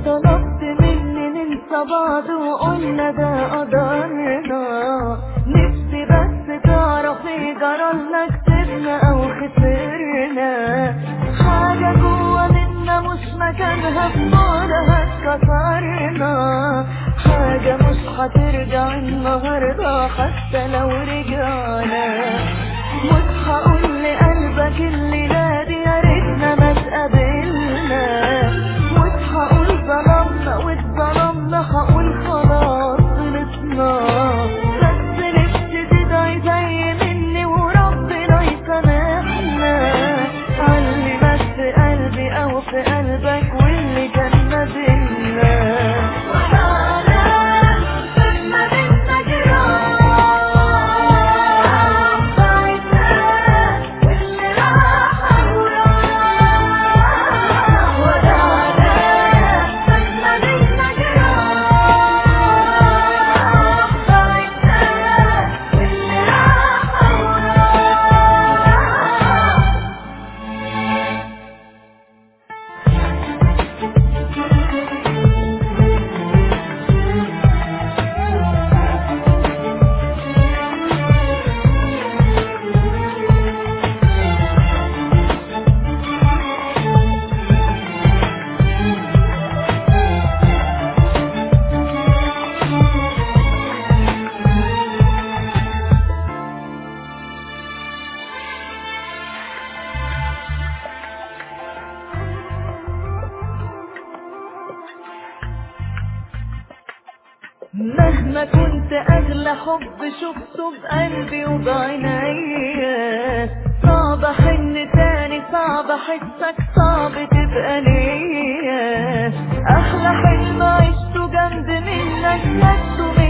طلبت مني ننسى بعض وقلنا ده قدرنا نفسي بس تعرفي جرالنا كسبنا او خسرنا حاجة جوا منا مش مكانها في بعدها اتكسرنا حاجة مش هترجع النهاردة حتى لو رجعنا مش هقول لقلبك اللي نادي يا ريتنا ما اتقابلنا مش هقول ظلمنا واتظلمنا هقول خلاص خلصنا بس نفسي تدعي زي مني وربنا يسامحنا علمك في قلبي او في قلبك واللي كان ما بينا مهما كنت اغلى حب شفته بقلبي وبعناية صعب احن تاني صعب احسك صعب تبقى ليا احلى حلم عشته جنب منك خدته